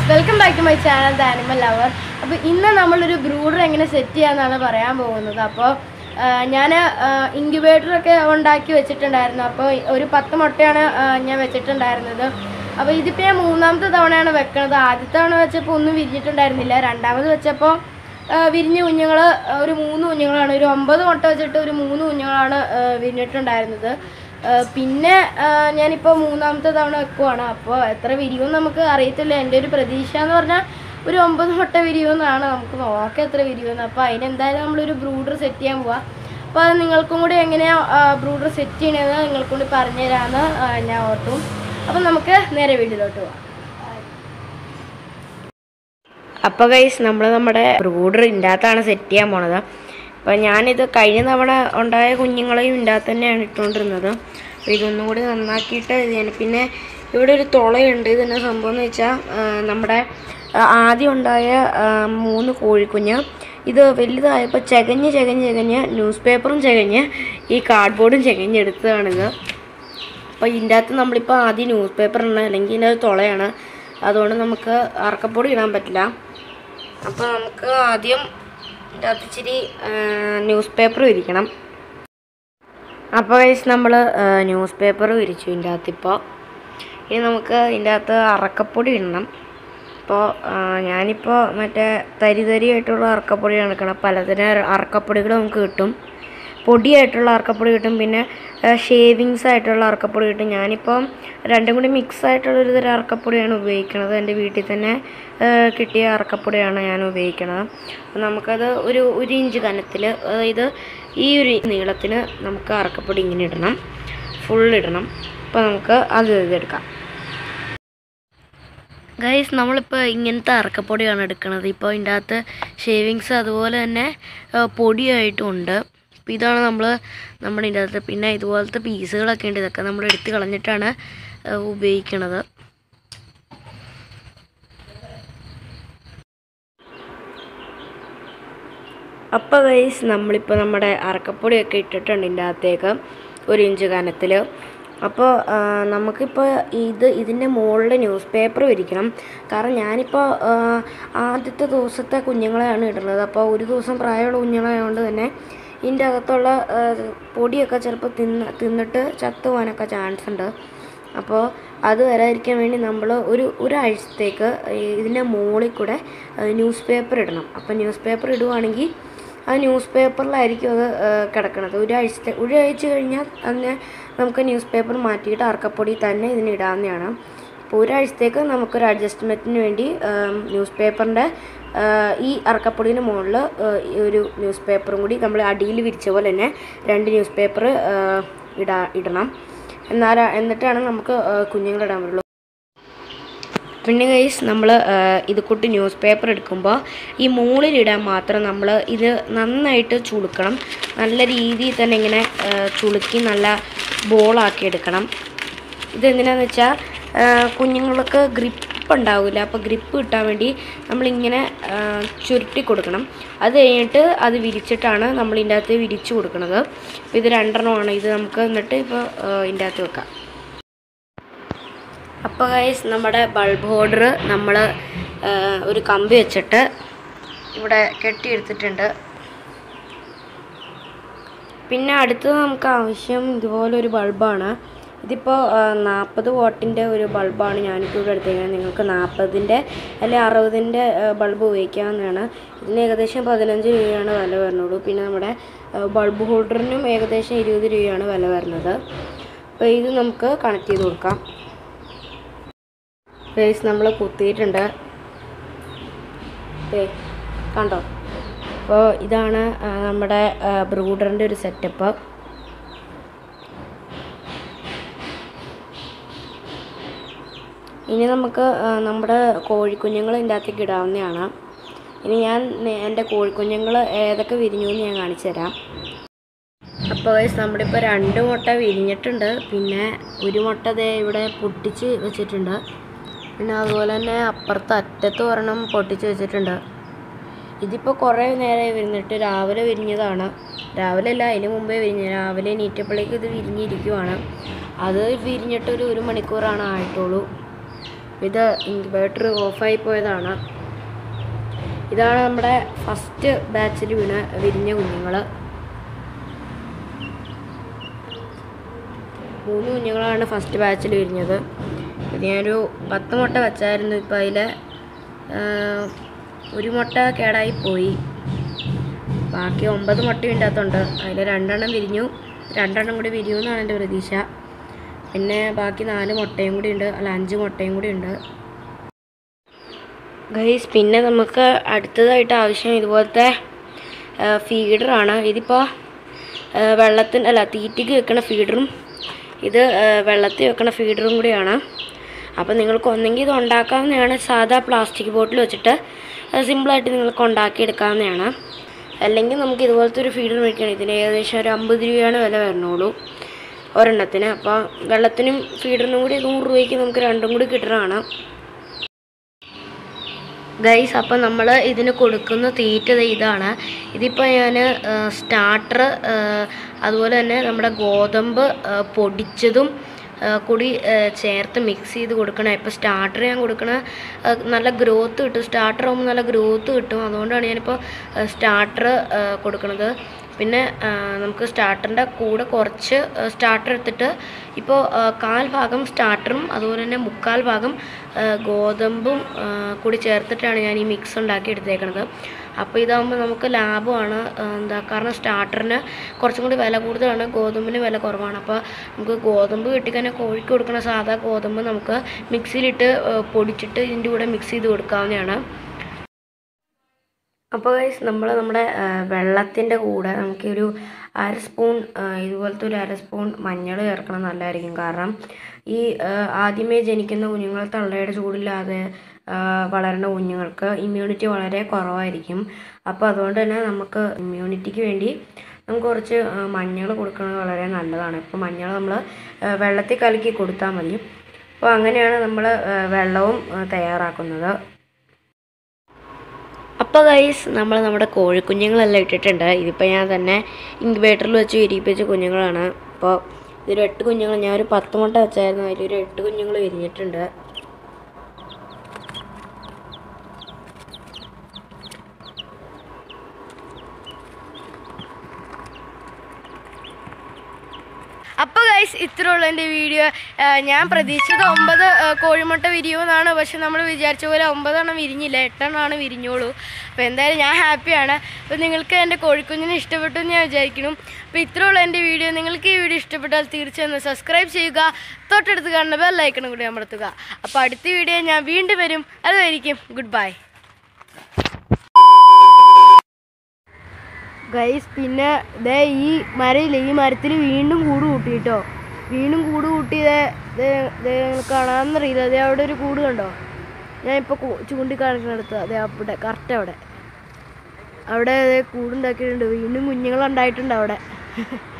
guys welcome back to my channel the animal lover അപ്പോൾ ഇന്ന് നമ്മളൊരു ബ്രൂഡർ എങ്ങനെ സെറ്റ് ചെയ്യാന്നാണ് പറയാൻ പോകുന്നത് അപ്പോൾ ഞാൻ ഇൻക്യുബേറ്ററൊക്കെ ഉണ്ടാക്കി വെച്ചിട്ടുണ്ടായിരുന്നു അപ്പോൾ ഒരു പത്ത് മുട്ടയാണ് ആ, ഞാൻ വെച്ചിട്ടുണ്ടായിരുന്നത് അപ്പോൾ ഇതിപ്പോൾ ഞാൻ മൂന്നാമത്തെ തവണയാണ് വെക്കണത് ആദ്യത്തെ തവണ വെച്ചപ്പോൾ ഒന്നും വിരിഞ്ഞിട്ടുണ്ടായിരുന്നില്ല രണ്ടാമത് വെച്ചപ്പോൾ ആ, വിരിഞ്ഞ കുഞ്ഞുങ്ങൾ ഒരു മൂന്ന് കുഞ്ഞുങ്ങളാണ് ഒരു ഒമ്പത് മുട്ട വെച്ചിട്ട് ഒരു മൂന്ന് കുഞ്ഞുങ്ങളാണ് ആ, വിരിഞ്ഞിട്ടുണ്ടായിരുന്നത് ആ, പിന്നെ ആ, ഞാനിപ്പോൾ മൂന്നാമത്തെ തവണ വെക്കുവാണ് അപ്പോൾ എത്ര വിരിയുമെന്ന് നമുക്ക് അറിയത്തില്ല എൻ്റെ ഒരു പ്രതീക്ഷ എന്ന് പറഞ്ഞാൽ ഒരു ഒമ്പത് മുട്ട വിരിയുമെന്നാണ് നമുക്ക് നോക്കാം എത്ര വിരിയുമെന്ന് അപ്പോൾ അതിനെന്തായാലും നമ്മളൊരു ബ്രൂഡർ സെറ്റ് ചെയ്യാൻ പോവാം അപ്പോൾ അത് നിങ്ങൾക്കും കൂടി എങ്ങനെയാണ് ബ്രൂഡർ സെറ്റ് ചെയ്യണമെന്ന് നിങ്ങൾക്കും കൂടി പറഞ്ഞു തരാമെന്ന് ആ, ഞാൻ ഓർത്തു അപ്പോൾ നമുക്ക് നേരെ വീട്ടിലോട്ട് പോവാം അപ്പോൾ ഗൈസ് നമ്മൾ നമ്മുടെ ബ്രൂഡർ ഇതിൻ്റെ അകത്താണ് സെറ്റ് ചെയ്യാൻ പോണത് അപ്പോൾ ഞാനിത് കഴിഞ്ഞ തവണ ഉണ്ടായ കുഞ്ഞുങ്ങളെയും ഇതിൻ്റെ അകത്ത് തന്നെയാണ് ഇട്ടുകൊണ്ടിരുന്നത് അപ്പോൾ ഇതൊന്നും കൂടി നന്നാക്കിയിട്ട് ഇത് ഞാൻ പിന്നെ ഇവിടെ ഒരു തുളയുണ്ട് ഇതിൻ്റെ സംഭവം എന്ന് വെച്ചാൽ നമ്മുടെ ആ, ആദ്യം ഉണ്ടായ ആ, മൂന്ന് കോഴിക്കുഞ്ഞ് ഇത് വലുതായപ്പോൾ ചകഞ്ഞ് ചകഞ്ഞ് ചകഞ്ഞ് ന്യൂസ് പേപ്പറും ചകഞ്ഞ് ഈ കാർഡ്ബോർഡും ചകഞ്ഞെടുത്തതാണിത് അപ്പോൾ ഇതിൻ്റെ അകത്ത് നമ്മളിപ്പോൾ ആദ്യം ന്യൂസ് പേപ്പർ ഇടണം അല്ലെങ്കിൽ ഇതിൻ്റെ അകത്ത് തുളയാണ് അതുകൊണ്ട് നമുക്ക് അറക്കപ്പൊടി ഇടാൻ പറ്റില്ല അപ്പോൾ നമുക്ക് ആദ്യം ഇതിൻ്റെ അകത്ത് ഇച്ചിരി ന്യൂസ് പേപ്പർ വിരിക്കണം അപ്പോൾ കഴിച്ച് നമ്മൾ ന്യൂസ് പേപ്പർ വിരിച്ചു ഇതിൻ്റെ അകത്ത് ഇപ്പോൾ ഇനി നമുക്ക് ഇതിൻ്റെ അകത്ത് അറക്കപ്പൊടി ഇടണം ഇപ്പോൾ ഞാനിപ്പോൾ മറ്റേ തരി തരിയായിട്ടുള്ള അറക്കപ്പൊടിയാണ് എടുക്കണം പലതരം അറക്കപ്പൊടികൾ നമുക്ക് കിട്ടും പൊടിയായിട്ടുള്ള അറക്കപ്പൊടി കിട്ടും പിന്നെ ഷേവിങ്സ് ആയിട്ടുള്ള അറക്കപ്പൊടി കിട്ടും ഞാനിപ്പോൾ രണ്ടും കൂടി മിക്സ് ആയിട്ടുള്ള ഒരു തരം അറക്കപ്പൊടിയാണ് ഉപയോഗിക്കുന്നത് എൻ്റെ വീട്ടിൽ തന്നെ ആ, കിട്ടിയ അറക്കപ്പൊടിയാണ് ഞാൻ ഉപയോഗിക്കുന്നത് അപ്പോൾ നമുക്കത് ഒരു ഒരു ഇഞ്ച് കനത്തിൽ അതായത് ഈ ഒരു നീളത്തിന് നമുക്ക് അറക്കപ്പൊടി ഇങ്ങനെ ഇടണം ഫുൾ ഇടണം അപ്പോൾ നമുക്ക് അത് ഇതെടുക്കാം ഗൈസ് നമ്മളിപ്പോൾ ഇങ്ങനത്തെ അറക്കപ്പൊടിയാണ് എടുക്കുന്നത് ഇപ്പോൾ ഇതിൻ്റെ അകത്ത് ഷേവിങ്സ് അതുപോലെ തന്നെ ആ, പൊടിയായിട്ടും ഉണ്ട് അപ്പോൾ ഇതാണ് നമ്മൾ നമ്മുടെ ഇതിൻ്റെ അകത്ത് പിന്നെ ഇതുപോലത്തെ പീസുകളൊക്കെ ഉണ്ട് ഇതൊക്കെ നമ്മൾ എടുത്ത് കളഞ്ഞിട്ടാണ് ആ, ഉപയോഗിക്കണത് അപ്പോൾ ഗൈസ് നമ്മളിപ്പോൾ നമ്മുടെ അറക്കപ്പൊടിയൊക്കെ ഇട്ടിട്ടുണ്ട് ഇതിൻ്റെ അകത്തേക്ക് ഒരു ഇഞ്ച് കനത്തിൽ അപ്പോൾ ആ, നമുക്കിപ്പോൾ ഇത് ഇതിൻ്റെ മുകളിൽ ന്യൂസ് പേപ്പർ വിരിക്കണം കാരണം ഞാനിപ്പോൾ ആ, ആദ്യത്തെ ദിവസത്തെ കുഞ്ഞുങ്ങളെയാണ് ഇടുന്നത് അപ്പോൾ ഒരു ദിവസം പ്രായമുള്ള കുഞ്ഞുങ്ങളായതുകൊണ്ട് തന്നെ ഇതിൻ്റെ അകത്തുള്ള ആ, പൊടിയൊക്കെ ചിലപ്പോൾ തിന്ന് തിന്നിട്ട് ചത്തു പോകാനൊക്കെ ചാൻസ് ഉണ്ട് അപ്പോൾ അത് വരാതിരിക്കാൻ വേണ്ടി നമ്മൾ ഒരു ഒരാഴ്ചത്തേക്ക് ഇതിൻ്റെ മുകളിൽ കൂടെ ന്യൂസ് പേപ്പർ ഇടണം അപ്പോൾ ന്യൂസ് പേപ്പർ ഇടുവാണെങ്കിൽ ആ ന്യൂസ് പേപ്പറിലായിരിക്കും അത് ആ, കിടക്കണത് ഒരാഴ്ചത്തെ ഒരാഴ്ച കഴിഞ്ഞാൽ അതിനെ നമുക്ക് ന്യൂസ് പേപ്പർ മാറ്റിയിട്ട് അറക്കപ്പൊടി തന്നെ ഇതിന് ഇടാവുന്നതാണ് അപ്പോൾ ഒരാഴ്ചത്തേക്ക് നമുക്കൊരു അഡ്ജസ്റ്റ്മെൻറ്റിന് വേണ്ടി ന്യൂസ് പേപ്പറിൻ്റെ ഈ അറക്കപ്പൊടിന് മുകളിൽ ഒരു ന്യൂസ് പേപ്പറും കൂടി നമ്മൾ അടിയിൽ വിരിച്ച പോലെ തന്നെ രണ്ട് ന്യൂസ് പേപ്പർ ഇടാ ഇടണം എന്നാൽ എന്നിട്ടാണ് നമുക്ക് കുഞ്ഞുങ്ങളിടാൻ പറ്റുള്ളൂ പിന്നെ ഗൈസ് നമ്മൾ ഇത് കൂട്ടി ന്യൂസ് പേപ്പർ എടുക്കുമ്പോൾ ഈ മുകളിലിടാൻ മാത്രം നമ്മൾ ഇത് നന്നായിട്ട് ചുളുക്കണം നല്ല രീതിയിൽ തന്നെ ഇങ്ങനെ ആ, ചുളുക്കി നല്ല ബോളാക്കി എടുക്കണം ഇതെന്തിനാന്ന് വെച്ചാൽ കുഞ്ഞുങ്ങൾക്ക് ഗ്രിപ്പ് ഉണ്ടാവില്ല അപ്പോൾ ഗ്രിപ്പ് കിട്ടാൻ വേണ്ടി നമ്മളിങ്ങനെ ആ, ചുരുട്ടി കൊടുക്കണം അത് കഴിഞ്ഞിട്ട് അത് വിരിച്ചിട്ടാണ് നമ്മൾ ഇതിൻ്റെ അകത്ത് വിരിച്ചു കൊടുക്കുന്നത് അപ്പോൾ ഇത് രണ്ടെണ്ണമാണ് ഇത് നമുക്ക് എന്നിട്ട് ഇപ്പോൾ ഇതിൻ്റെ അകത്ത് വെക്കാം അപ്പോൾ ഗൈസ് നമ്മുടെ ബൾബ് ഹോൾഡർ നമ്മൾ ഒരു കമ്പി വെച്ചിട്ട് ഇവിടെ കെട്ടിയെടുത്തിട്ടുണ്ട് പിന്നെ അടുത്തത് നമുക്ക് ആവശ്യം ഇതുപോലെ ഒരു ബൾബാണ് ഇതിപ്പോൾ നാൽപ്പത് വാട്ടിൻ്റെ ഒരു ബൾബാണ് ഞാനിപ്പോൾ ഇവിടെ എടുത്തേക്കുന്നത് നിങ്ങൾക്ക് നാൽപ്പതിൻ്റെ അല്ലെങ്കിൽ അറുപതിൻ്റെ ബൾബ് ഉപയോഗിക്കാവുന്നതാണ് ഇതിന് ഏകദേശം പതിനഞ്ച് രൂപയാണ് വില വരുന്നുള്ളൂ പിന്നെ നമ്മുടെ ബൾബ് ഹോൾഡറിനും ഏകദേശം ഇരുപത് രൂപയാണ് വില വരുന്നത് അപ്പോൾ ഇത് നമുക്ക് കണക്ട് ചെയ്ത് കൊടുക്കാം ഫേസ് നമ്മൾ കുത്തിയിട്ടുണ്ട് ദേ, കണ്ടോ അപ്പോൾ ഇതാണ് ആ, നമ്മുടെ ബ്രൂഡറിൻ്റെ ഒരു സെറ്റപ്പ് ഇനി നമുക്ക് ആ, നമ്മുടെ കോഴിക്കുഞ്ഞുങ്ങൾ ഇതിൻ്റെ അകത്തേക്ക് ഇടാവുന്നതാണ് ഇനി ഞാൻ നേ- എൻ്റെ കോഴിക്കുഞ്ഞുങ്ങൾ ഏതൊക്കെ വിരിഞ്ഞു എന്ന് ഞാൻ കാണിച്ചു തരാം അപ്പോൾ ഗൈസ് നമ്മുടെ ഇപ്പോൾ രണ്ട് മുട്ട വിരിഞ്ഞിട്ടുണ്ട് പിന്നെ ഒരു മുട്ട ദേ ഇവിടെ പൊട്ടിച്ച് വെച്ചിട്ടുണ്ട് പിന്നെ അതുപോലെ തന്നെ അപ്പുറത്ത് അറ്റത്ത് ഒരെണ്ണം പൊട്ടിച്ച് വെച്ചിട്ടുണ്ട് ഇതിപ്പോൾ കുറേ നേരമായി വിരിഞ്ഞിട്ട് രാവിലെ വിരിഞ്ഞതാണ് രാവിലെ അല്ല അതിന് മുമ്പേ വിരിഞ്ഞ രാവിലെ എണീറ്റപ്പോഴേക്ക് ഇത് വിരിഞ്ഞിരിക്കുവാണ് അത് വിരിഞ്ഞിട്ട് ഒരു ഒരു മണിക്കൂറാണ് ആയിട്ടുള്ളൂ ഇത് ഇൻക്യുബേറ്റർ ഓഫായി പോയതാണ് ഇതാണ് നമ്മുടെ ഫസ്റ്റ് ബാച്ചിൽ വീണ വിരിഞ്ഞ കുഞ്ഞുങ്ങൾ മൂന്ന് കുഞ്ഞുങ്ങളാണ് ഫസ്റ്റ് ബാച്ചിൽ വിരിഞ്ഞത് ഇത് ഞാനൊരു പത്ത് മുട്ട വെച്ചായിരുന്നു ഇപ്പം അതിൽ ഒരു മുട്ട കേടായി പോയി ബാക്കി ഒമ്പത് മുട്ട ഇതിനകത്തുണ്ട് അതിൽ രണ്ടെണ്ണം വിരിഞ്ഞു രണ്ടെണ്ണം കൂടി വിരിയുമെന്നാണ് എൻ്റെ പ്രതീക്ഷ പിന്നെ ബാക്കി നാല് മുട്ടയും കൂടി ഉണ്ട് അല്ല അഞ്ച് മുട്ടയും കൂടി ഉണ്ട് ഗൈസ് പിന്നെ നമുക്ക് അടുത്തതായിട്ട് ആവശ്യം ഇതുപോലത്തെ ഫീഡറാണ് ഇതിപ്പോൾ വെള്ളത്തിന് അല്ല തീറ്റയ്ക്ക് വെക്കണ ഫീഡറും ഇത് ആ, വെള്ളത്തിൽ വെക്കണ ഫീഡറും കൂടിയാണ് അപ്പോൾ നിങ്ങൾക്ക് ഒന്നെങ്കിൽ ഇത് ഉണ്ടാക്കാവുന്നതാണ് സാധാ പ്ലാസ്റ്റിക് ബോട്ടിൽ വെച്ചിട്ട് സിമ്പിളായിട്ട് നിങ്ങൾക്ക് ഉണ്ടാക്കിയെടുക്കാവുന്നതാണ് അല്ലെങ്കിൽ നമുക്ക് ഇതുപോലത്തെ ഒരു ഫീഡർ മേടിക്കണം ഇതിന് ഏകദേശം ഒരു അമ്പത് രൂപയാണ് വില വരണുള്ളൂ ഒരെണ്ണത്തിന് അപ്പോൾ വെള്ളത്തിനും ഫീഡറിനും കൂടി നൂറ് രൂപയ്ക്ക് നമുക്ക് രണ്ടും കൂടി കിട്ടുന്നതാണ് ഗൈസ് അപ്പം നമ്മൾ ഇതിന് കൊടുക്കുന്ന തീറ്റ ദേ ഇതാണ് ഇതിപ്പോൾ ഞാൻ സ്റ്റാർട്ടർ അതുപോലെ തന്നെ നമ്മുടെ ഗോതമ്പ് ആ, പൊടിച്ചതും ആ, കൂടി ആ, ചേർത്ത് മിക്സ് ചെയ്ത് കൊടുക്കണം ഇപ്പോൾ സ്റ്റാർട്ടർ ഞാൻ കൊടുക്കണ ആ, നല്ല ഗ്രോത്ത് കിട്ടും സ്റ്റാർട്ടർ ആകുമ്പോൾ നല്ല ഗ്രോത്ത് കിട്ടും അതുകൊണ്ടാണ് ഞാനിപ്പോൾ സ്റ്റാർട്ടർ കൊടുക്കുന്നത് പിന്നെ ആ, നമുക്ക് സ്റ്റാർട്ടറിൻ്റെ കൂടെ കുറച്ച് സ്റ്റാർട്ടർ എടുത്തിട്ട് ഇപ്പോൾ കാൽ ഭാഗം സ്റ്റാർട്ടറും അതുപോലെ തന്നെ മുക്കാൽ ഭാഗം ആ, ഗോതമ്പും ആ, കൂടി ചേർത്തിട്ടാണ് ഞാൻ ഈ മിക്സ് ഉണ്ടാക്കി എടുത്തേക്കണത് അപ്പോൾ ഇതാകുമ്പോൾ നമുക്ക് ലാഭമാണ് ആ, എന്താ കാരണം സ്റ്റാർട്ടറിന് കുറച്ചും കൂടി വില കൂടുതലാണ് ഗോതമ്പിന് വില കുറവാണ് അപ്പോൾ നമുക്ക് ഗോതമ്പ് കിട്ടിക്കഴിഞ്ഞാൽ കോഴിക്ക് കൊടുക്കുന്ന സാധാ ഗോതമ്പ് നമുക്ക് മിക്സിയിലിട്ട് ആ, പൊടിച്ചിട്ട് ഇതിൻ്റെ കൂടെ മിക്സ് ചെയ്ത് കൊടുക്കാവുന്നതാണ് അപ്പോൾ ഗൈസ് നമ്മൾ നമ്മുടെ വെള്ളത്തിൻ്റെ കൂടെ നമുക്കൊരു അര സ്പൂൺ ആ, ഇതുപോലത്തെ ഒരു അര സ്പൂൺ മഞ്ഞൾ ചേർക്കണം നല്ലതായിരിക്കും കാരണം ഈ ആ, ആദ്യമേ ജനിക്കുന്ന കുഞ്ഞുങ്ങൾ തള്ളയുടെ ചൂടില്ലാതെ ആ, വളരുന്ന കുഞ്ഞുങ്ങൾക്ക് ഇമ്മ്യൂണിറ്റി വളരെ കുറവായിരിക്കും അപ്പോൾ അതുകൊണ്ട് തന്നെ നമുക്ക് ഇമ്മ്യൂണിറ്റിക്ക് വേണ്ടി നമുക്ക് കുറച്ച് മഞ്ഞൾ കൊടുക്കുന്നത് വളരെ നല്ലതാണ് ഇപ്പോൾ മഞ്ഞൾ നമ്മൾ വെള്ളത്തിൽ കലക്കി കൊടുത്താൽ മതി അപ്പോൾ അങ്ങനെയാണ് നമ്മൾ വെള്ളവും ആ, തയ്യാറാക്കുന്നത് അപ്പോൾ ഗൈസ് നമ്മൾ നമ്മുടെ കോഴിക്കുഞ്ഞുങ്ങളെല്ലാം ഇട്ടിട്ടുണ്ട് ഇതിപ്പോൾ ഞാൻ തന്നെ ഇൻക്യുബേറ്ററിൽ വെച്ച് വിരിയിപ്പിച്ച കുഞ്ഞുങ്ങളാണ് അപ്പോൾ ഇതൊരു എട്ട് കുഞ്ഞുങ്ങൾ ഞാൻ ഒരു പത്ത് മുട്ട വെച്ചായിരുന്നു അതിലൊരു എട്ട് കുഞ്ഞുങ്ങൾ വിരിഞ്ഞിട്ടുണ്ട് അപ്പോൾ ഗൈസ് ഇത്രേ ഉള്ളൂ എൻ്റെ വീഡിയോ ഞാൻ പ്രതീക്ഷിച്ചത് ഒമ്പത് ആ, കോഴിമുട്ട വിരിയുമെന്നാണ് പക്ഷെ നമ്മൾ വിചാരിച്ച പോലെ ഒമ്പതെണ്ണം വിരിഞ്ഞില്ല എട്ടെണ്ണമാണ് വിരിഞ്ഞോളൂ അപ്പോൾ എന്തായാലും ഞാൻ ഹാപ്പിയാണ് അപ്പോൾ നിങ്ങൾക്ക് എൻ്റെ കോഴിക്കുഞ്ഞിനെ ഇഷ്ടപ്പെട്ടു എന്ന് ഞാൻ വിചാരിക്കുന്നു അപ്പോൾ ഇത്രേ ഉള്ളൂ എൻ്റെ വീഡിയോ നിങ്ങൾക്ക് ഈ വീഡിയോ ഇഷ്ടപ്പെട്ടാൽ തീർച്ചയായും സബ്സ്ക്രൈബ് ചെയ്യുക തൊട്ടടുത്ത് കാണുന്ന ബെല്ലൈക്കണും കൂടി അമർത്തുക അപ്പോൾ അടുത്ത വീഡിയോ ഞാൻ വീണ്ടും വരും അതുവരിക്കും ഗുഡ് ബൈ ഗൈസ് പിന്നെ ദേ ഈ മരയില്ലേ ഈ മരത്തിൽ വീണ്ടും കൂട് കൂട്ടി കേട്ടോ വീണ്ടും കൂട് കൂട്ടി ദേ ദേ ദേ നിങ്ങൾക്ക് കാണാമെന്നറിയില്ല അതേ അവിടെ ഒരു കൂട് കണ്ടോ ഞാൻ ഇപ്പോൾ ചൂണ്ടിക്കാണിക്കുന്നിടത്ത് അതെ അവിടെ കറക്റ്റ് അവിടെ അവിടെ ദേ കൂടുണ്ടാക്കിയിട്ടുണ്ട് വീണ്ടും കുഞ്ഞുങ്ങളുണ്ടായിട്ടുണ്ട് അവിടെ